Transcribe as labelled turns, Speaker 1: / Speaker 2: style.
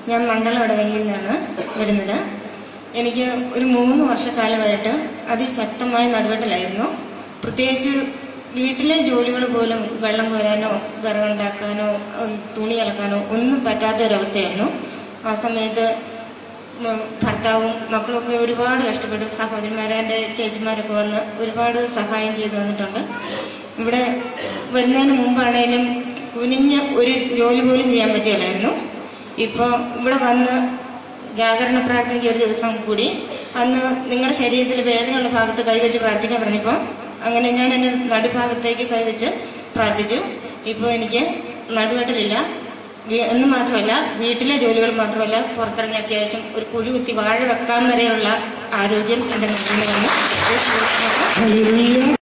Speaker 1: ഞാൻ മണ്ഡലം ഇടവകയിൽ നിന്നാണ് വരുന്നത് എനിക്ക് ഒരു മൂന്ന് വർഷക്കാലമായിട്ട് അതിശക്തമായ നടുവെട്ടലായിരുന്നു പ്രത്യേകിച്ച് വീട്ടിലെ ജോലികൾ പോലും വെള്ളം കോരാനോ വിറകുണ്ടാക്കാനോ ഉം, തുണി അലക്കാനോ ഒന്നും പറ്റാത്ത ഒരവസ്ഥയായിരുന്നു ആ സമയത്ത് ഉം, ഭർത്താവും മക്കളൊക്കെ ഒരുപാട് കഷ്ടപ്പെട്ടു സഹോദരിമാരെ എൻ്റെ ചേച്ചിമാരൊക്കെ വന്ന് ഒരുപാട് സഹായം ചെയ്തു തന്നിട്ടുണ്ട് ഇവിടെ വരുന്നതിന് മുമ്പാണേലും കുനിഞ്ഞ് ഒരു ജോലി പോലും ചെയ്യാൻ പറ്റില്ലായിരുന്നു ഇപ്പോൾ ഇവിടെ വന്ന് ജാഗരണ പ്രാർത്ഥനയ്ക്ക് ഒരു ദിവസം കൂടി അന്ന് നിങ്ങളുടെ ശരീരത്തിൽ വേദനയുള്ള ഭാഗത്ത് കൈവച്ച് പ്രാർത്ഥിക്കാൻ പറഞ്ഞപ്പോൾ അങ്ങനെ ഞാൻ എൻ്റെ നടുഭാഗത്തേക്ക് കൈവച്ച് പ്രാർത്ഥിച്ചു ഇപ്പോൾ എനിക്ക് നടുവെട്ടലില്ല വീ- എന്ന് മാത്രമല്ല വീട്ടിലെ ജോലികൾ മാത്രമല്ല പുറത്തിറങ്ങി അത്യാവശ്യം ഒരു കുഴി കുത്തി വാഴ വെക്കാൻ വരെയുള്ള ആരോഗ്യം എൻ്റെ നടുവിന് വന്നു
Speaker 2: ഹല്ലേലൂയ